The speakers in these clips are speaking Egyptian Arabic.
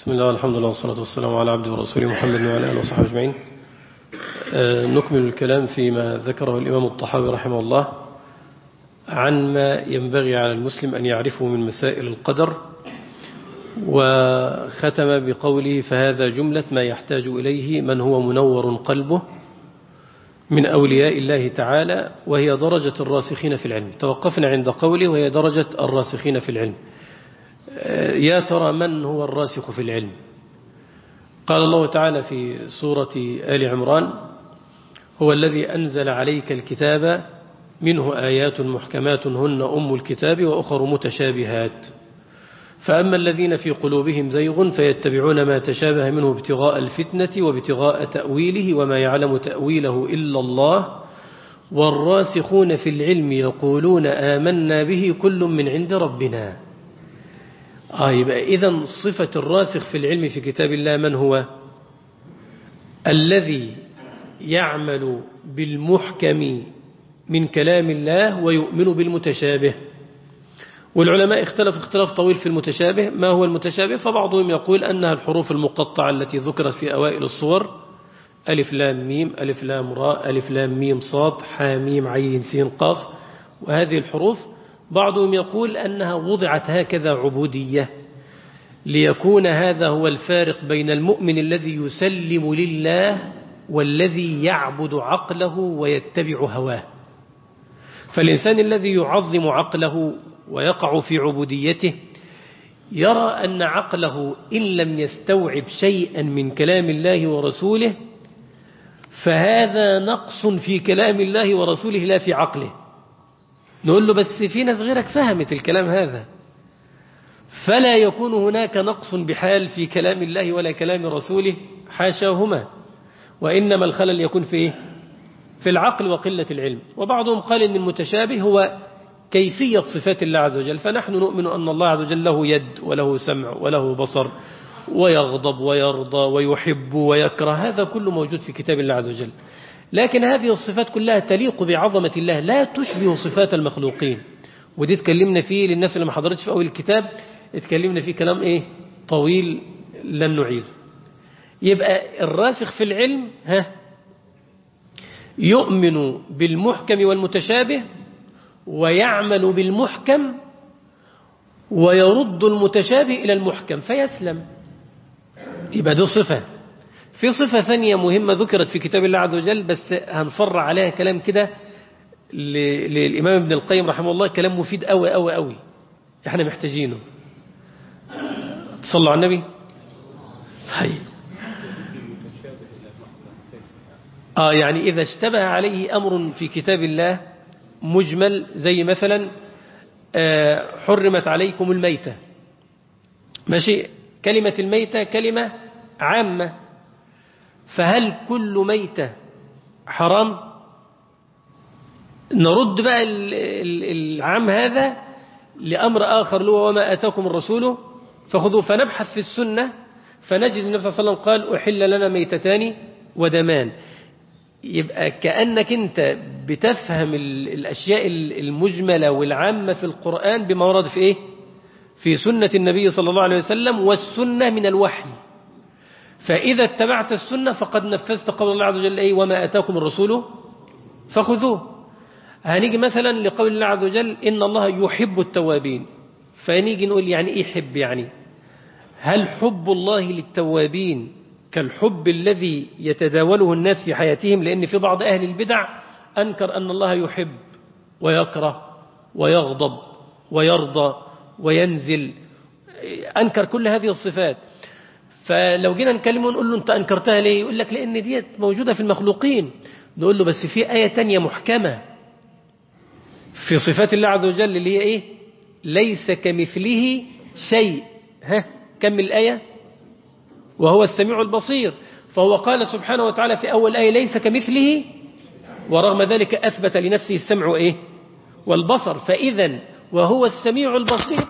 بسم الله والحمد لله والصلاة والسلام على عبده ورسوله محمد وعلى آله وصحبه أجمعين نكمل الكلام فيما ذكره الإمام الطحاوي رحمه الله عن ما ينبغي على المسلم أن يعرفه من مسائل القدر وختم بقوله فهذا جملة ما يحتاج إليه من هو منور قلبه من أولياء الله تعالى وهي درجة الراسخين في العلم توقفنا عند قوله وهي درجة الراسخين في العلم يا ترى من هو الراسخ في العلم قال الله تعالى في سورة آل عمران هو الذي أنزل عليك الكتاب منه آيات محكمات هن أم الكتاب وأخر متشابهات فأما الذين في قلوبهم زيغ فيتبعون ما تشابه منه ابتغاء الفتنة وابتغاء تأويله وما يعلم تأويله إلا الله والراسخون في العلم يقولون آمنا به كل من عند ربنا آه يبقى إذا صفة الراسخ في العلم في كتاب الله من هو الذي يعمل بالمحكم من كلام الله ويؤمن بالمتشابه والعلماء اختلف اختلاف طويل في المتشابه ما هو المتشابه فبعضهم يقول أنها الحروف المقطعة التي ذكرت في أوائل الصور ألف لام ميم ألف لام راء ألف لام ميم صاد حاميم عين سين قاف وهذه الحروف بعضهم يقول أنها وضعت هكذا عبودية ليكون هذا هو الفارق بين المؤمن الذي يسلم لله والذي يعبد عقله ويتبع هواه فالإنسان الذي يعظم عقله ويقع في عبوديته يرى أن عقله إن لم يستوعب شيئا من كلام الله ورسوله فهذا نقص في كلام الله ورسوله لا في عقله نقول له بس في ناس غيرك فهمت الكلام هذا فلا يكون هناك نقص بحال في كلام الله ولا كلام رسوله حاشاهما وإنما الخلل يكون في إيه؟ في العقل وقلة العلم وبعضهم قال إن المتشابه هو كيفية صفات الله عز وجل فنحن نؤمن أن الله عز وجل له يد وله سمع وله بصر ويغضب ويرضى ويحب ويكره هذا كله موجود في كتاب الله عز وجل لكن هذه الصفات كلها تليق بعظمة الله لا تشبه صفات المخلوقين ودي اتكلمنا فيه للناس اللي ما حضرتش في أول الكتاب اتكلمنا فيه كلام ايه طويل لن نعيده يبقى الراسخ في العلم ها يؤمن بالمحكم والمتشابه ويعمل بالمحكم ويرد المتشابه إلى المحكم فيسلم يبقى دي صفة في صفة ثانية مهمة ذكرت في كتاب الله عز وجل بس هنفرع عليها كلام كده للإمام ابن القيم رحمه الله كلام مفيد أوي أوي أوي احنا محتاجينه تصلوا على النبي طيب آه يعني إذا اشتبه عليه أمر في كتاب الله مجمل زي مثلا آه حرمت عليكم الميتة ماشي كلمة الميتة كلمة عامة فهل كل ميتة حرام نرد بقى العام هذا لأمر آخر له وما أتاكم الرسول فخذوا فنبحث في السنة فنجد النبي صلى الله عليه وسلم قال أحل لنا ميتتان ودمان يبقى كأنك أنت بتفهم الأشياء المجملة والعامة في القرآن بما ورد في إيه في سنة النبي صلى الله عليه وسلم والسنة من الوحي فإذا اتبعت السنة فقد نفذت قول الله عز وجل أي وما أتاكم الرسول فخذوه هنيجي مثلا لقول الله عز وجل إن الله يحب التوابين فنيجي نقول يعني إيه حب يعني هل حب الله للتوابين كالحب الذي يتداوله الناس في حياتهم لأن في بعض أهل البدع أنكر أن الله يحب ويكره ويغضب ويرضى وينزل أنكر كل هذه الصفات فلو جينا نكلمه ونقول له أنت أنكرتها ليه يقول لك لأن ديت موجودة في المخلوقين نقول له بس في آية تانية محكمة في صفات الله عز وجل اللي هي إيه ليس كمثله شيء ها كم الآية وهو السميع البصير فهو قال سبحانه وتعالى في أول آية ليس كمثله ورغم ذلك أثبت لنفسه السمع إيه والبصر فإذا وهو السميع البصير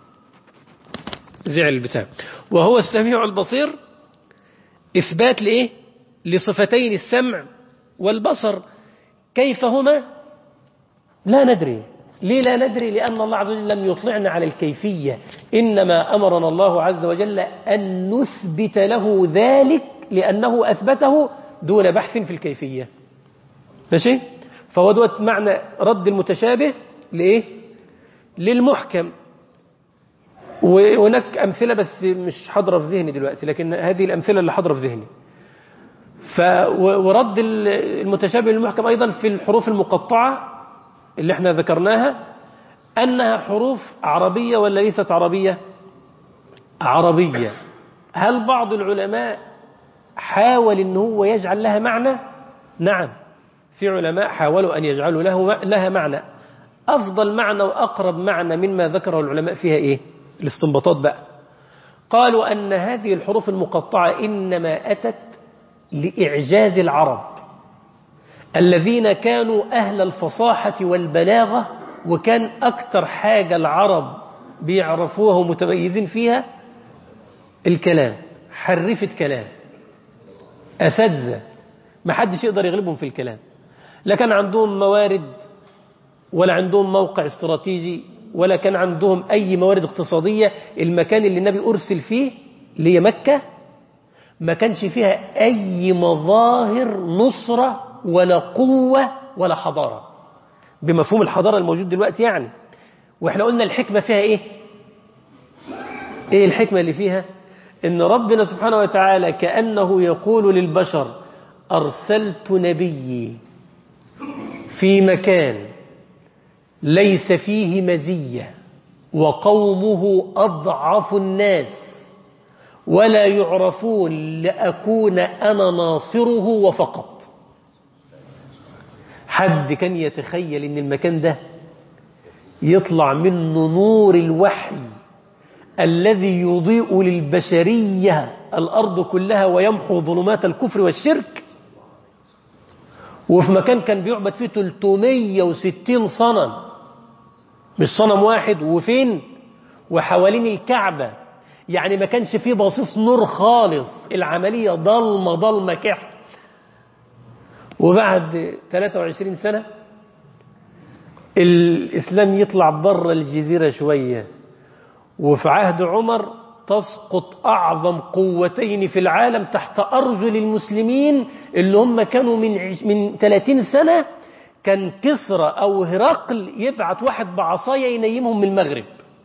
زعل البتاع وهو السميع البصير إثبات لإيه لصفتين السمع والبصر كيف هما لا ندري ليه لا ندري لأن الله عز وجل لم يطلعنا على الكيفية إنما أمرنا الله عز وجل أن نثبت له ذلك لأنه أثبته دون بحث في الكيفية ماشي فهو دوت معنى رد المتشابه لإيه للمحكم وهناك أمثلة بس مش حاضرة في ذهني دلوقتي لكن هذه الأمثلة اللي حاضرة في ذهني ف ورد المتشابه للمحكم أيضا في الحروف المقطعة اللي احنا ذكرناها أنها حروف عربية ولا ليست عربية عربية هل بعض العلماء حاول ان هو يجعل لها معنى نعم في علماء حاولوا أن يجعلوا له لها معنى أفضل معنى وأقرب معنى مما ذكره العلماء فيها إيه الاستنباطات بقى قالوا أن هذه الحروف المقطعة إنما أتت لإعجاز العرب الذين كانوا أهل الفصاحة والبلاغة وكان أكثر حاجة العرب بيعرفوها ومتميزين فيها الكلام حرفة كلام أساتذة ما حدش يقدر يغلبهم في الكلام لا كان عندهم موارد ولا عندهم موقع استراتيجي ولا كان عندهم أي موارد اقتصادية المكان اللي النبي أرسل فيه اللي هي مكة ما كانش فيها أي مظاهر نصرة ولا قوة ولا حضارة بمفهوم الحضارة الموجود دلوقتي يعني واحنا قلنا الحكمة فيها ايه ايه الحكمة اللي فيها ان ربنا سبحانه وتعالى كأنه يقول للبشر أرسلت نبيي في مكان ليس فيه مزية وقومه أضعف الناس ولا يعرفون لأكون أنا ناصره وفقط حد كان يتخيل ان المكان ده يطلع منه نور الوحي الذي يضيء للبشرية الأرض كلها ويمحو ظلمات الكفر والشرك وفي مكان كان بيعبد فيه 360 صنم مش صنم واحد وفين وحوالين الكعبة يعني ما كانش فيه بصيص نور خالص العملية ضلمة ضلمة كحل وبعد 23 سنة الإسلام يطلع بره الجزيرة شوية وفي عهد عمر تسقط أعظم قوتين في العالم تحت أرجل المسلمين اللي هم كانوا من من 30 سنة كان كسرى أو هرقل يبعت واحد بعصاية ينيمهم من المغرب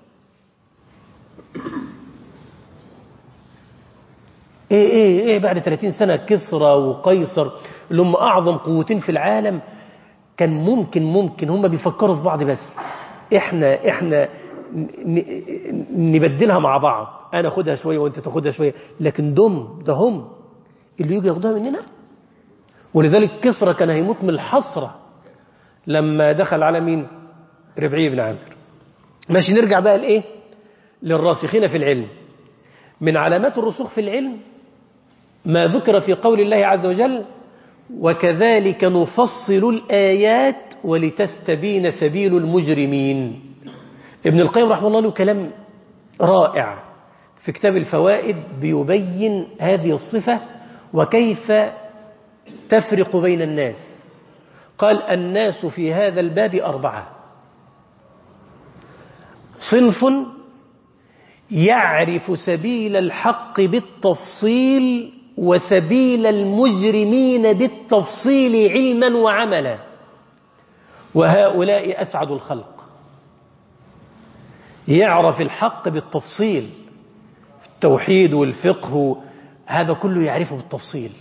ايه ايه ايه بعد 30 سنة كسرى وقيصر اللي هم أعظم قوتين في العالم كان ممكن ممكن هم بيفكروا في بعض بس احنا احنا نبدلها مع بعض انا اخدها شوية وانت تاخدها شوية لكن دم ده هم اللي يجي ياخدوها مننا ولذلك كسرى كان هيموت من الحسرة لما دخل على مين ربعي بن عامر ماشي نرجع بقى لايه للراسخين في العلم من علامات الرسوخ في العلم ما ذكر في قول الله عز وجل وكذلك نفصل الآيات ولتستبين سبيل المجرمين ابن القيم رحمه الله له كلام رائع في كتاب الفوائد بيبين هذه الصفة وكيف تفرق بين الناس قال الناس في هذا الباب أربعة صنف يعرف سبيل الحق بالتفصيل وسبيل المجرمين بالتفصيل علما وعملا وهؤلاء أسعد الخلق يعرف الحق بالتفصيل التوحيد والفقه هذا كله يعرفه بالتفصيل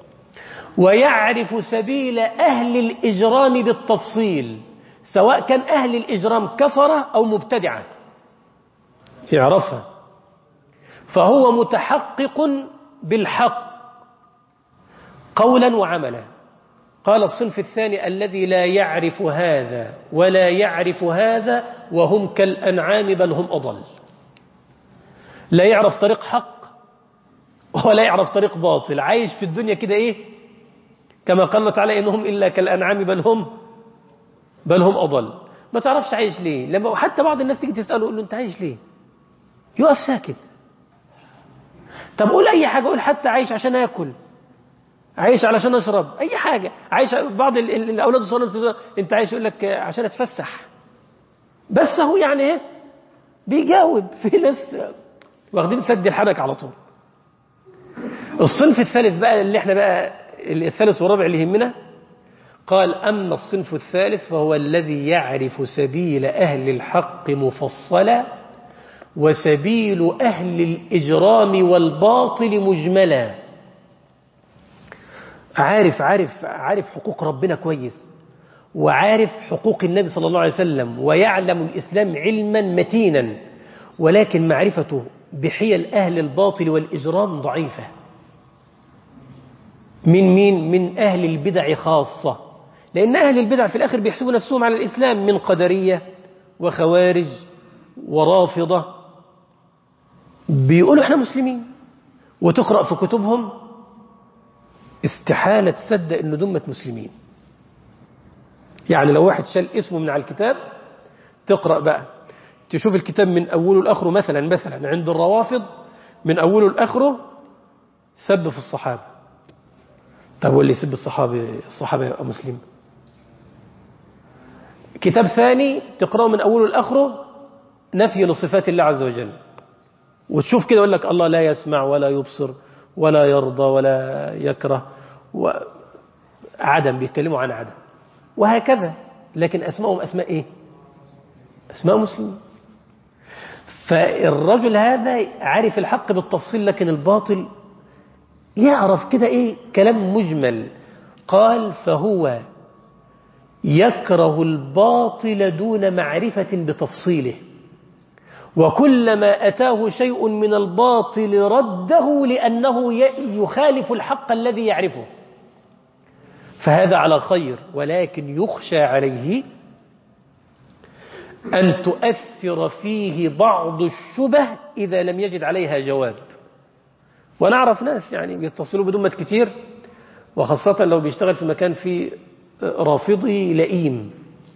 ويعرف سبيل أهل الإجرام بالتفصيل سواء كان أهل الإجرام كفرة أو مبتدعة يعرفها فهو متحقق بالحق قولا وعملا قال الصنف الثاني الذي لا يعرف هذا ولا يعرف هذا وهم كالأنعام بل هم أضل لا يعرف طريق حق ولا يعرف طريق باطل عايش في الدنيا كده ايه كما قال الله تعالى إنهم إلا كالأنعام بل هم بل هم أضل ما تعرفش عايش ليه لما حتى بعض الناس تيجي تسأله يقول له أنت عايش ليه يقف ساكت طب قول أي حاجة قول حتى عايش عشان أكل عايش علشان أشرب أي حاجة عايش بعض الأولاد الصغيرين أنت عايش يقول لك عشان أتفسح بس هو يعني ايه بيجاوب في ناس واخدين سد الحنك على طول الصنف الثالث بقى اللي احنا بقى الثالث والرابع اللي يهمنا قال أما الصنف الثالث فهو الذي يعرف سبيل أهل الحق مفصلا وسبيل أهل الإجرام والباطل مجملا عارف عارف عارف حقوق ربنا كويس وعارف حقوق النبي صلى الله عليه وسلم ويعلم الإسلام علما متينا ولكن معرفته بحيل أهل الباطل والإجرام ضعيفة من مين؟ من أهل البدع خاصة لأن أهل البدع في الآخر بيحسبوا نفسهم على الإسلام من قدرية وخوارج ورافضة بيقولوا احنا مسلمين وتقرأ في كتبهم استحالة تصدق ان دمة مسلمين يعني لو واحد شال اسمه من على الكتاب تقرأ بقى تشوف الكتاب من أوله لآخره مثلا مثلا عند الروافض من أوله لآخره سب في الصحابة طب واللي يسب الصحابة الصحابة يبقى مسلم كتاب ثاني تقرأه من أوله لآخره نفي لصفات الله عز وجل وتشوف كده يقول لك الله لا يسمع ولا يبصر ولا يرضى ولا يكره عدم بيتكلموا عن عدم وهكذا لكن أسمائهم أسماء إيه أسماء مسلمين فالرجل هذا عارف الحق بالتفصيل لكن الباطل يعرف كده إيه كلام مجمل قال فهو يكره الباطل دون معرفة بتفصيله وكلما أتاه شيء من الباطل رده لأنه يخالف الحق الذي يعرفه فهذا على خير ولكن يخشى عليه أن تؤثر فيه بعض الشبه إذا لم يجد عليها جواب ونعرف ناس يعني بيتصلوا بدمة كتير وخاصة لو بيشتغل في مكان فيه رافضي لئيم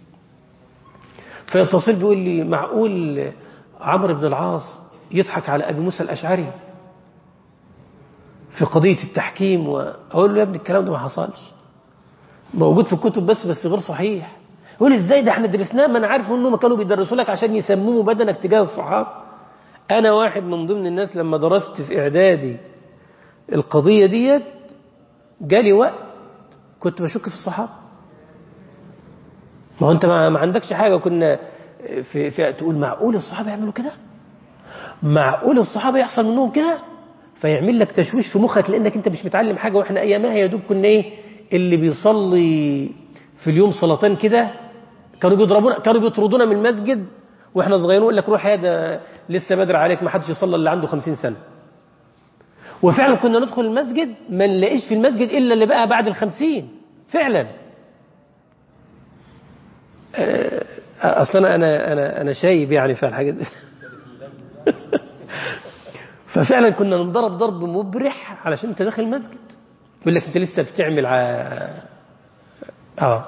فيتصل بيقول لي معقول عمرو بن العاص يضحك على أبي موسى الأشعري في قضية التحكيم وأقول له يا ابني الكلام ده ما حصلش موجود في الكتب بس بس غير صحيح يقول ازاي ده احنا درسناه ما انا عارف انهم كانوا بيدرسوا لك عشان يسمموا بدنك تجاه الصحابه انا واحد من ضمن الناس لما درست في اعدادي القضيه ديت جالي وقت كنت بشك في الصحابه ما هو انت ما عندكش حاجه كنا في, في تقول معقول الصحابه يعملوا كده معقول الصحابه يحصل منهم كده فيعمل لك تشويش في مخك لانك انت مش متعلم حاجه واحنا ايامها يا دوب كنا ايه اللي بيصلي في اليوم صلاتين كده كانوا بيضربونا كانوا بيطردونا من المسجد واحنا صغيرين يقول لك روح يا ده لسه بدري عليك ما حدش يصلي اللي عنده 50 سنه وفعلا كنا ندخل المسجد ما نلاقيش في المسجد الا اللي بقى بعد الخمسين فعلا اصلا انا انا انا شايب يعني في الحاجات دي ففعلا كنا نضرب ضرب مبرح علشان انت داخل المسجد يقول لك انت لسه بتعمل ع... اه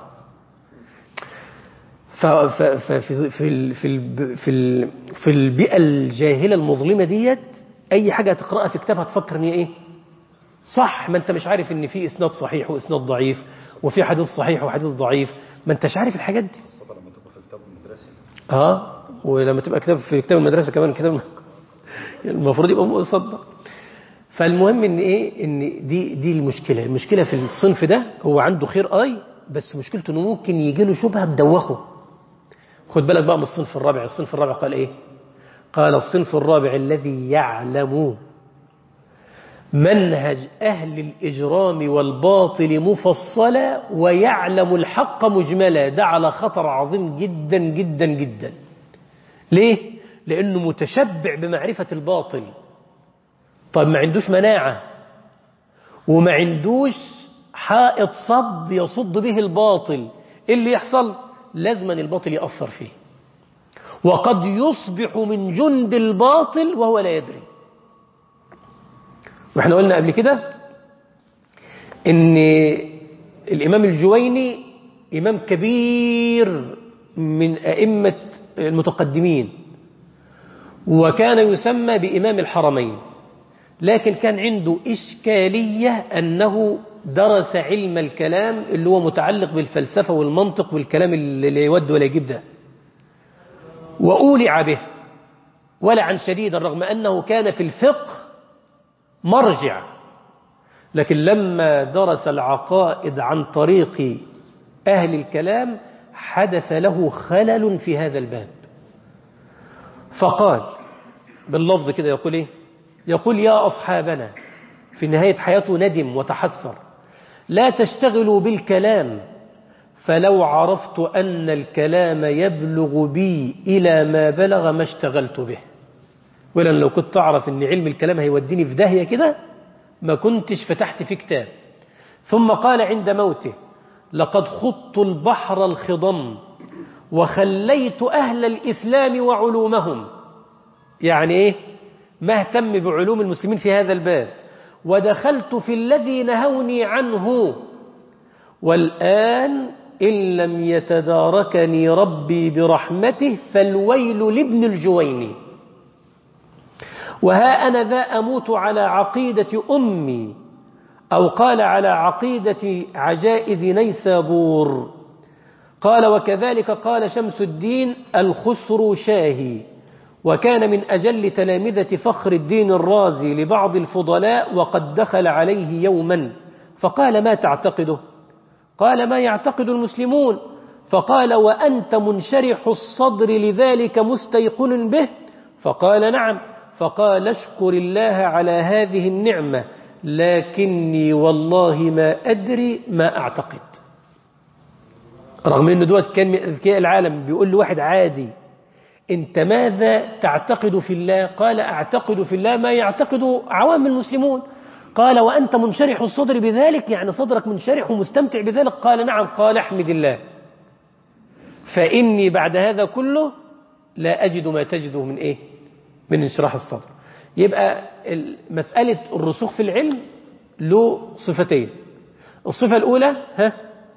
ففي في في في في في البيئه الجاهله المظلمه ديت اي حاجه تقراها في كتاب هتفكر ان هي ايه صح ما انت مش عارف ان في اسناد صحيح واسناد ضعيف وفي حديث صحيح وحديث ضعيف ما انتش عارف الحاجات دي لما تبقى في الكتاب المدرسي اه ولما تبقى كتاب في كتاب المدرسه كمان كتاب المفروض يبقى مصدق فالمهم ان ايه ان دي دي المشكله المشكله في الصنف ده هو عنده خير اي بس مشكلته انه ممكن يجي له شبهه تدوخه خد بالك بقى من الصنف الرابع الصنف الرابع قال ايه قال الصنف الرابع الذي يعلم منهج أهل الإجرام والباطل مفصلا ويعلم الحق مجملا ده على خطر عظيم جدا جدا جدا ليه؟ لأنه متشبع بمعرفة الباطل طيب ما عندوش مناعة وما عندوش حائط صد يصد به الباطل إيه اللي يحصل لازما الباطل يأثر فيه وقد يصبح من جند الباطل وهو لا يدري واحنا قلنا قبل كده ان الامام الجويني امام كبير من ائمه المتقدمين وكان يسمى بامام الحرمين لكن كان عنده اشكاليه انه درس علم الكلام اللي هو متعلق بالفلسفه والمنطق والكلام اللي يود ولا يجيب ده وأولع به ولعا شديدا رغم أنه كان في الفقه مرجع لكن لما درس العقائد عن طريق أهل الكلام حدث له خلل في هذا الباب فقال باللفظ كده يقول إيه يقول يا أصحابنا في نهاية حياته ندم وتحسر لا تشتغلوا بالكلام فلو عرفت أن الكلام يبلغ بي إلى ما بلغ ما اشتغلت به ولن لو كنت أعرف أن علم الكلام هيوديني في داهية كده ما كنتش فتحت في كتاب ثم قال عند موته لقد خضت البحر الخضم وخليت أهل الإسلام وعلومهم يعني إيه ما اهتم بعلوم المسلمين في هذا الباب ودخلت في الذي نهوني عنه والآن إن لم يتداركني ربي برحمته فالويل لابن الجويني وها أنا ذا أموت على عقيدة أمي أو قال على عقيدة عجائز نيسابور قال وكذلك قال شمس الدين الخسر شاهي وكان من أجل تلامذة فخر الدين الرازي لبعض الفضلاء وقد دخل عليه يوما فقال ما تعتقده قال ما يعتقد المسلمون فقال وأنت منشرح الصدر لذلك مستيقن به فقال نعم فقال اشكر الله على هذه النعمة لكني والله ما أدري ما أعتقد رغم أنه دوت كان من أذكياء العالم بيقول لواحد عادي أنت ماذا تعتقد في الله قال أعتقد في الله ما يعتقد عوام المسلمون قال وأنت منشرح الصدر بذلك يعني صدرك منشرح ومستمتع بذلك قال نعم قال احمد الله فإني بعد هذا كله لا أجد ما تجده من إيه من انشراح الصدر يبقى مسألة الرسوخ في العلم له صفتين الصفة الأولى ها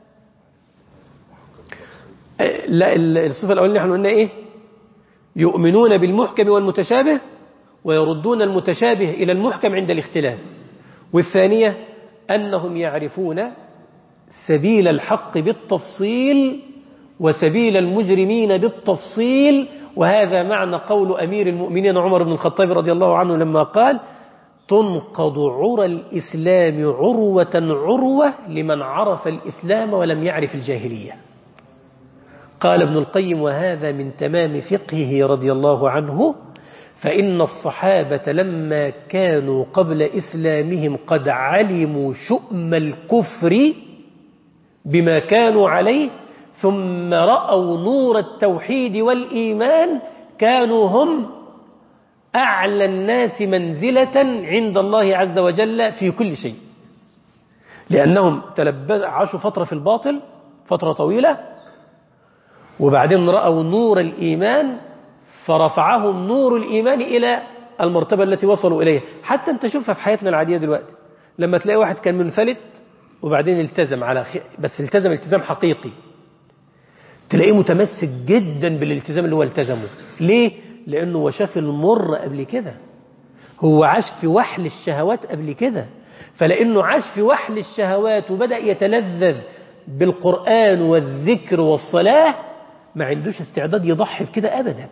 لا الصفة الأولى نحن قلنا إيه يؤمنون بالمحكم والمتشابه ويردون المتشابه إلى المحكم عند الاختلاف والثانية أنهم يعرفون سبيل الحق بالتفصيل وسبيل المجرمين بالتفصيل وهذا معنى قول أمير المؤمنين عمر بن الخطاب رضي الله عنه لما قال تنقض عرى الإسلام عروة عروة لمن عرف الإسلام ولم يعرف الجاهلية قال ابن القيم وهذا من تمام فقهه رضي الله عنه فإن الصحابة لما كانوا قبل إسلامهم قد علموا شؤم الكفر بما كانوا عليه ثم رأوا نور التوحيد والإيمان كانوا هم أعلى الناس منزلة عند الله عز وجل في كل شيء لأنهم عاشوا فترة في الباطل فترة طويلة وبعدين رأوا نور الإيمان فرفعهم نور الإيمان إلى المرتبة التي وصلوا إليها حتى أنت شوفها في حياتنا العادية دلوقتي لما تلاقي واحد كان منفلت وبعدين التزم على خ... بس التزم التزام حقيقي تلاقيه متمسك جدا بالالتزام اللي هو التزمه ليه؟ لأنه هو شاف المر قبل كده هو عاش في وحل الشهوات قبل كده فلأنه عاش في وحل الشهوات وبدأ يتلذذ بالقرآن والذكر والصلاة ما عندوش استعداد يضحي بكده أبدا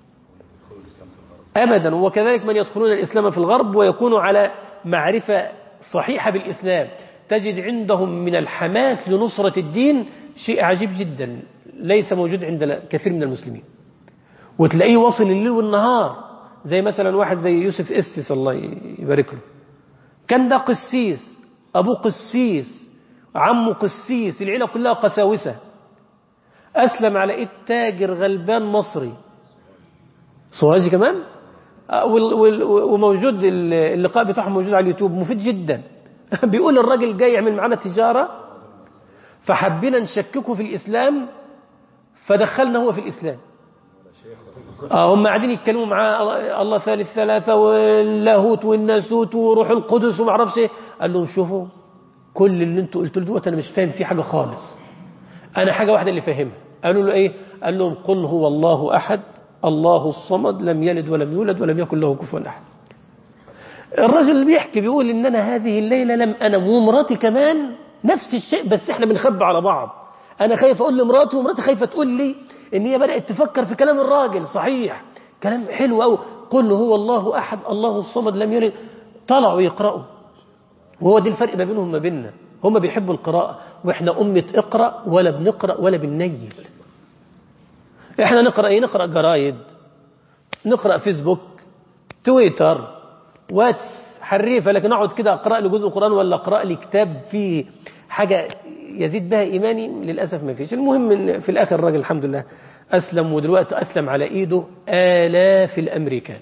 أبدا وكذلك من يدخلون الإسلام في الغرب ويكونوا على معرفة صحيحة بالإسلام تجد عندهم من الحماس لنصرة الدين شيء عجيب جدا ليس موجود عند كثير من المسلمين وتلاقيه واصل الليل والنهار زي مثلا واحد زي يوسف إسس الله يبارك له كان ده قسيس أبوه قسيس عمه قسيس العيلة كلها قساوسة أسلم على إيد تاجر غلبان مصري صواجي كمان وموجود اللقاء بتاعهم موجود على اليوتيوب مفيد جدا بيقول الراجل جاي يعمل معانا تجارة فحبينا نشككه في الإسلام فدخلنا هو في الإسلام آه هم قاعدين يتكلموا معاه الله ثالث ثلاثة واللاهوت والناسوت وروح القدس وما اعرفش ايه قال لهم شوفوا كل اللي انتوا قلتوا له دوت انا مش فاهم فيه حاجة خالص انا حاجة واحدة اللي فاهمها قالوا له ايه قال لهم قل هو الله احد الله الصمد لم يلد ولم يولد ولم يكن له كفوا احد الرجل اللي بيحكي بيقول ان انا هذه الليلة لم انام ومراتي كمان نفس الشيء بس احنا بنخبي على بعض انا خايف اقول لمراتي ومراتي خايفة تقول لي ان هي بدأت تفكر في كلام الراجل صحيح كلام حلو قوي قل هو الله أحد الله الصمد لم يلد طلعوا يقرأوا وهو دي الفرق ما بينهم ما بيننا هم بيحبوا القراءة واحنا أمة اقرأ ولا بنقرأ ولا بننيل احنا نقرأ ايه نقرأ جرايد نقرأ فيسبوك تويتر واتس حريفة لكن اقعد كده اقرأ لي جزء قرآن ولا اقرأ لي كتاب فيه حاجة يزيد بها إيماني للأسف ما فيش المهم إن في الآخر الراجل الحمد لله أسلم ودلوقتي أسلم على إيده آلاف الأمريكان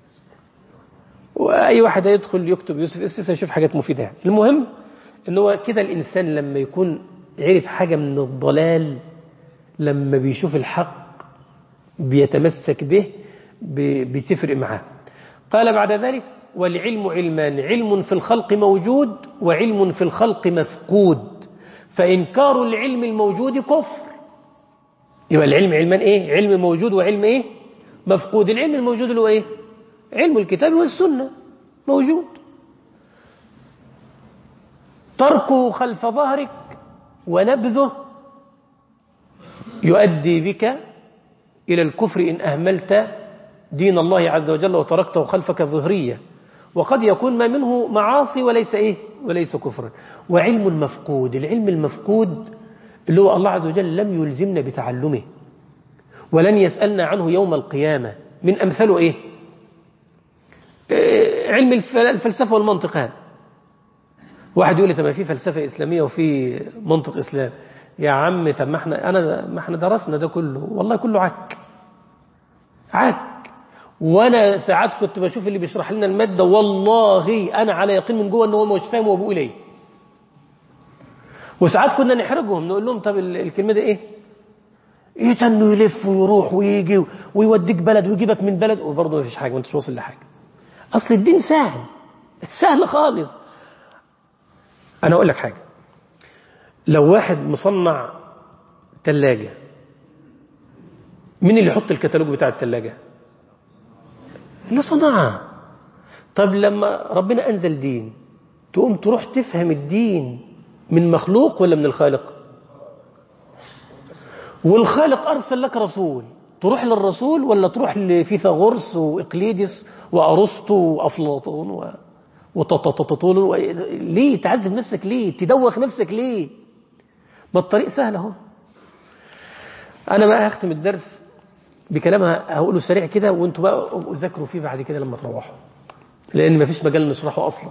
وأي واحد يدخل يكتب يوسف السيسي يشوف حاجات مفيدة يعني. المهم إن هو كده الإنسان لما يكون عرف حاجة من الضلال لما بيشوف الحق بيتمسك به بتفرق معاه قال بعد ذلك والعلم علمان علم في الخلق موجود وعلم في الخلق مفقود فإنكار العلم الموجود كفر يبقى العلم علمان إيه علم موجود وعلم إيه مفقود العلم الموجود اللي هو إيه علم الكتاب والسنة موجود تركه خلف ظهرك ونبذه يؤدي بك إلى الكفر إن أهملت دين الله عز وجل وتركته خلفك ظهرية وقد يكون ما منه معاصي وليس إيه وليس كفرا وعلم مفقود العلم المفقود اللي هو الله عز وجل لم يلزمنا بتعلمه ولن يسألنا عنه يوم القيامة من أمثله إيه علم الفلسفة والمنطق هذا واحد يقول لي طب في فلسفة إسلامية وفي منطق إسلام يا عم طب ما احنا انا ما احنا درسنا ده كله والله كله عك عك وانا ساعات كنت بشوف اللي بيشرح لنا الماده والله انا على يقين من جوه ان هو مش فاهم هو بيقول ايه وساعات كنا نحرجهم نقول لهم طب الكلمه دي ايه ايه انه يلف ويروح ويجي ويوديك بلد ويجيبك من بلد وبرضه ما فيش حاجه ما انتش واصل لحاجه اصل الدين سهل سهل خالص انا اقول لك حاجه لو واحد مصنع ثلاجة مين اللي يحط الكتالوج بتاع الثلاجة اللي صنعها طب لما ربنا أنزل دين تقوم تروح تفهم الدين من مخلوق ولا من الخالق والخالق أرسل لك رسول تروح للرسول ولا تروح لفيثاغورس وإقليدس وأرسطو وأفلاطون و... وتططططون ليه تعذب نفسك ليه تدوخ نفسك ليه ما الطريق سهل اهو انا بقى هختم الدرس بكلام هقوله سريع كده وانتوا بقى ذاكروا فيه بعد كده لما تروحوا لان مفيش مجال نشرحه اصلا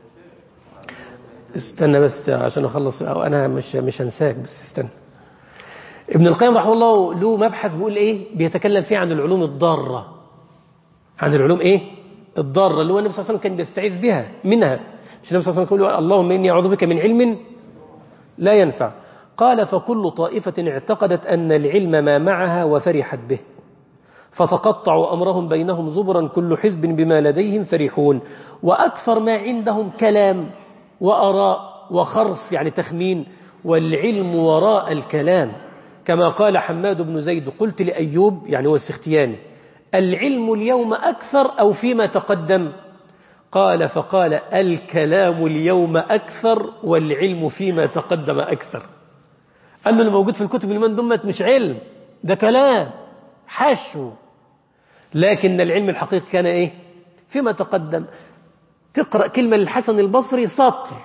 استنى بس عشان اخلص أو انا مش مش هنساك بس استنى ابن القيم رحمه الله له مبحث بيقول ايه بيتكلم فيه عن العلوم الضاره عن العلوم ايه الضاره اللي هو النبي صلى الله عليه وسلم كان بيستعيذ بها منها مش النبي صلى الله عليه وسلم يقول اللهم اني اعوذ بك من علم لا ينفع قال فكل طائفة اعتقدت أن العلم ما معها وفرحت به فتقطعوا أمرهم بينهم زبرا كل حزب بما لديهم فرحون وأكثر ما عندهم كلام وأراء وخرص يعني تخمين والعلم وراء الكلام كما قال حماد بن زيد قلت لأيوب يعني هو السختياني العلم اليوم أكثر أو فيما تقدم قال فقال الكلام اليوم أكثر والعلم فيما تقدم أكثر أما اللي موجود في الكتب اليومين دمت مش علم ده كلام حشو لكن العلم الحقيقي كان إيه فيما تقدم تقرأ كلمة للحسن البصري سطر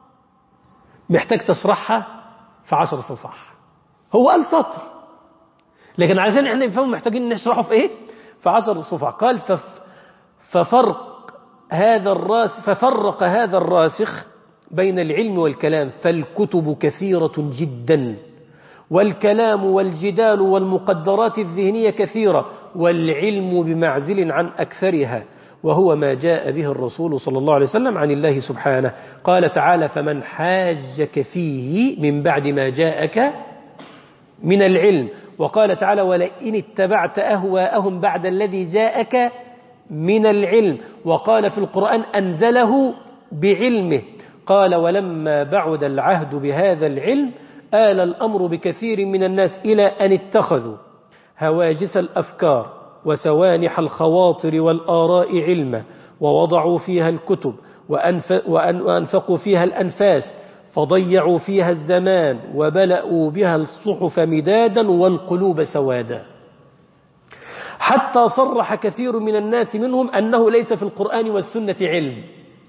محتاج تشرحها في عشر صفح هو قال سطر لكن عشان احنا نفهمه محتاجين نشرحه في ايه في عشر صفح قال فف ففرق هذا الراس ففرق هذا الراسخ بين العلم والكلام فالكتب كثيرة جدا والكلام والجدال والمقدرات الذهنية كثيرة والعلم بمعزل عن أكثرها وهو ما جاء به الرسول صلى الله عليه وسلم عن الله سبحانه قال تعالى فمن حاجك فيه من بعد ما جاءك من العلم وقال تعالى ولئن اتبعت أهواءهم بعد الذي جاءك من العلم وقال في القرآن أنزله بعلمه قال ولما بعد العهد بهذا العلم آل الأمر بكثير من الناس إلى أن اتخذوا هواجس الأفكار وسوانح الخواطر والآراء علما ووضعوا فيها الكتب وأنفقوا فيها الأنفاس فضيعوا فيها الزمان وبلأوا بها الصحف مدادا والقلوب سوادا حتى صرح كثير من الناس منهم أنه ليس في القرآن والسنة علم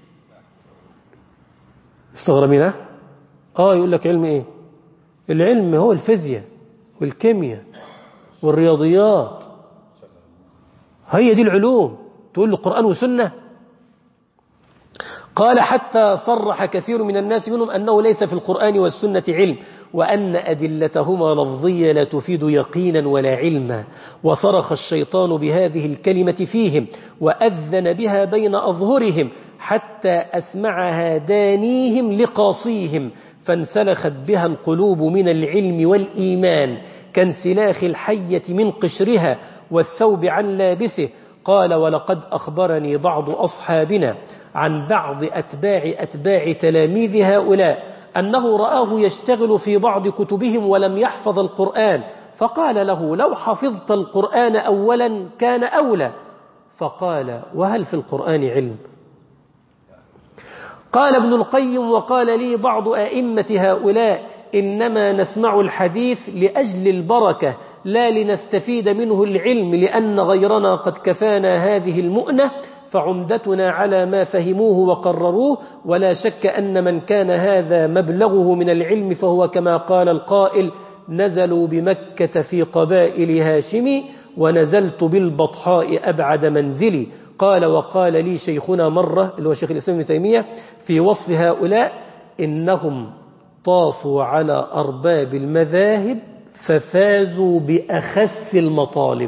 استغربنا آه يقول لك علم إيه العلم هو الفيزياء والكيمياء والرياضيات هي دي العلوم تقول له قرآن وسنة قال حتى صرح كثير من الناس منهم أنه ليس في القرآن والسنة علم وأن أدلتهما لفظية لا تفيد يقينا ولا علما وصرخ الشيطان بهذه الكلمة فيهم وأذن بها بين أظهرهم حتى أسمعها دانيهم لقاصيهم فانسلخت بها القلوب من العلم والإيمان كانسلاخ الحية من قشرها والثوب عن لابسه قال ولقد أخبرني بعض أصحابنا عن بعض أتباع أتباع تلاميذ هؤلاء أنه رآه يشتغل في بعض كتبهم ولم يحفظ القرآن فقال له لو حفظت القرآن أولا كان أولى فقال وهل في القرآن علم قال ابن القيم وقال لي بعض أئمة هؤلاء إنما نسمع الحديث لأجل البركة لا لنستفيد منه العلم لأن غيرنا قد كفانا هذه المؤنة فعمدتنا على ما فهموه وقرروه ولا شك أن من كان هذا مبلغه من العلم فهو كما قال القائل نزلوا بمكة في قبائل هاشم ونزلت بالبطحاء أبعد منزلي قال وقال لي شيخنا مرة اللي هو شيخ الإسلام ابن تيمية في وصف هؤلاء إنهم طافوا على أرباب المذاهب ففازوا بأخف المطالب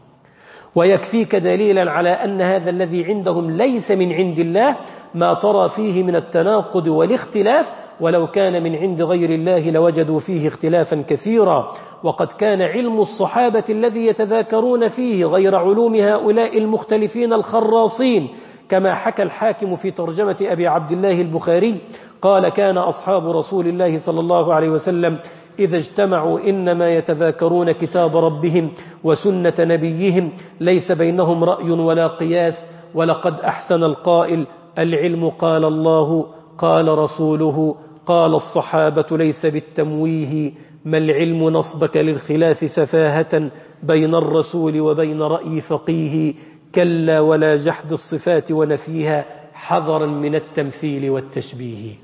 ويكفيك دليلا على أن هذا الذي عندهم ليس من عند الله ما ترى فيه من التناقض والاختلاف ولو كان من عند غير الله لوجدوا فيه اختلافا كثيرا وقد كان علم الصحابة الذي يتذاكرون فيه غير علوم هؤلاء المختلفين الخراصين كما حكى الحاكم في ترجمة أبي عبد الله البخاري قال كان أصحاب رسول الله صلى الله عليه وسلم إذا اجتمعوا إنما يتذاكرون كتاب ربهم وسنة نبيهم ليس بينهم رأي ولا قياس ولقد أحسن القائل العلم قال الله قال رسوله قال الصحابة ليس بالتمويه ما العلم نصبك للخلاف سفاهة بين الرسول وبين رأي فقيه كلا ولا جحد الصفات ونفيها حذرا من التمثيل والتشبيه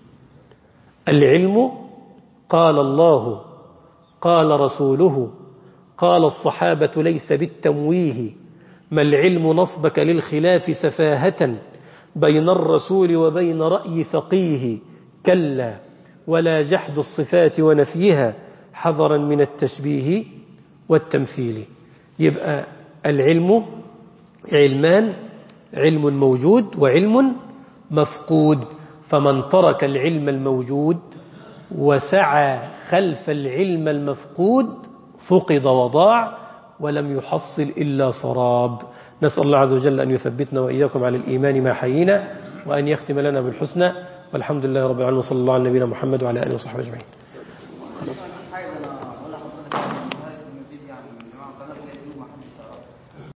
العلم قال الله قال رسوله قال الصحابة ليس بالتمويه ما العلم نصبك للخلاف سفاهة بين الرسول وبين رأي فقيه كلا ولا جحد الصفات ونفيها حذرا من التشبيه والتمثيل يبقى العلم علمان علم موجود وعلم مفقود فمن ترك العلم الموجود وسعى خلف العلم المفقود فقد وضاع ولم يحصل إلا سراب نسأل الله عز وجل أن يثبتنا وإياكم على الإيمان ما حيينا وأن يختم لنا بالحسنى والحمد لله رب العالمين وصلى الله على نبينا محمد وعلى آله وصحبه أجمعين